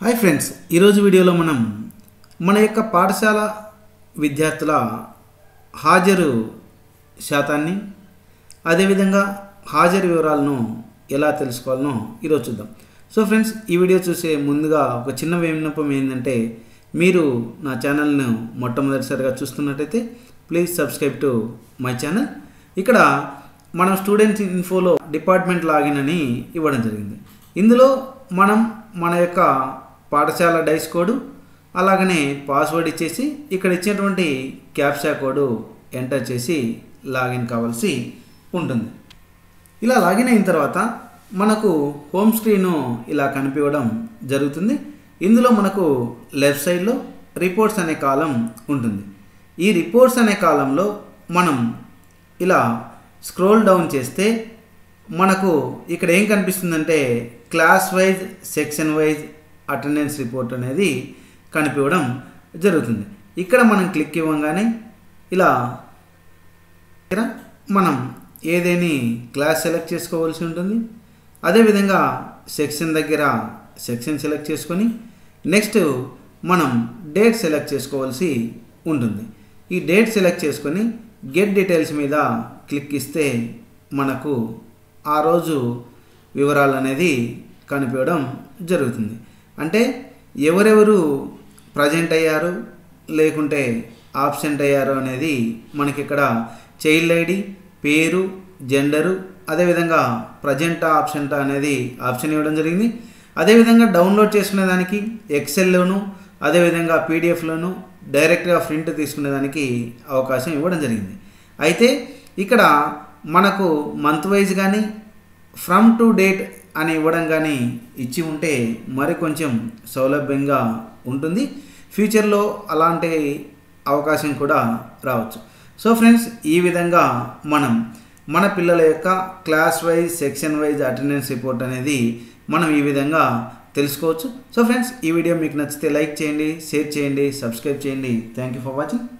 hi friends ఈరోజు వీడియోలో మనం మన యొక్క పాఠశాల విద్యార్థుల హాజరు శాతాన్ని అదేవిధంగా హాజరు వివరాలను ఎలా తెలుసుకోవాలనో ఈరోజు చూద్దాం సో ఫ్రెండ్స్ ఈ వీడియో చూసే ముందుగా ఒక చిన్న విన్నపం ఏంటంటే మీరు నా ఛానల్ను మొట్టమొదటిసారిగా చూస్తున్నట్టయితే please subscribe to my channel ఇక్కడ మనం స్టూడెంట్స్ ఇన్ఫోలో డిపార్ట్మెంట్ లాగిన్ అని ఇవ్వడం జరిగింది ఇందులో మనం మన యొక్క పాఠశాల డైస్ కోడ్ అలాగనే పాస్వర్డ్ ఇచ్చేసి ఇక్కడ ఇచ్చినటువంటి క్యాప్షా కోడ్ ఎంటర్ చేసి లాగిన్ కావాల్సి ఉంటుంది ఇలా లాగిన్ అయిన తర్వాత మనకు హోమ్ స్క్రీన్ ఇలా కనిపించడం జరుగుతుంది ఇందులో మనకు లెఫ్ట్ సైడ్లో రిపోర్ట్స్ అనే కాలం ఉంటుంది ఈ రిపోర్ట్స్ అనే కాలంలో మనం ఇలా స్క్రోల్ డౌన్ చేస్తే మనకు ఇక్కడ ఏం కనిపిస్తుందంటే class wise section wise attendance report అనేది కనిపించడం జరుగుతుంది ఇక్కడ మనం క్లిక్ ఇవ్వగానే ఇలా దగ్గర మనం ఏదేని క్లాస్ సెలెక్ట్ చేసుకోవాల్సి ఉంటుంది అదేవిధంగా సెక్షన్ దగ్గర సెక్షన్ సెలెక్ట్ చేసుకొని నెక్స్ట్ మనం డేట్ సెలెక్ట్ చేసుకోవాల్సి ఉంటుంది ఈ డేట్ సెలెక్ట్ చేసుకొని గెట్ డీటెయిల్స్ మీద క్లిక్ ఇస్తే మనకు ఆ రోజు వివరాలు అనేది కనిపించడం జరుగుతుంది అంటే ఎవరెవరు ప్రజెంట్ అయ్యారు లేకుంటే ఆబ్సెంట్ అయ్యారు అనేది మనకి ఇక్కడ చైల్డ్ ఐడి పేరు జెండరు అదేవిధంగా ప్రజెంట్ ఆప్షెంట్ అనేది ఆప్షన్ ఇవ్వడం జరిగింది అదేవిధంగా డౌన్లోడ్ చేసుకునే దానికి ఎక్సెల్లోను అదేవిధంగా పీడిఎఫ్లోను డైరెక్ట్గా ప్రింట్ తీసుకునేదానికి అవకాశం ఇవ్వడం జరిగింది అయితే ఇక్కడ మనకు మంత్ వైజ్ కానీ ఫ్రమ్ టు డేట్ అని ఇవ్వడం కానీ ఇచ్చి ఉంటే మరి కొంచెం సౌలభ్యంగా ఉంటుంది ఫ్యూచర్లో అలాంటి అవకాశం కూడా రావచ్చు సో ఫ్రెండ్స్ ఈ విధంగా మనం మన పిల్లల యొక్క class wise section wise attendance report అనేది మనం ఈ విధంగా తెలుసుకోవచ్చు సో ఫ్రెండ్స్ ఈ వీడియో మీకు నచ్చితే లైక్ చేయండి షేర్ చేయండి సబ్స్క్రైబ్ చేయండి థ్యాంక్ యూ ఫర్ వాచింగ్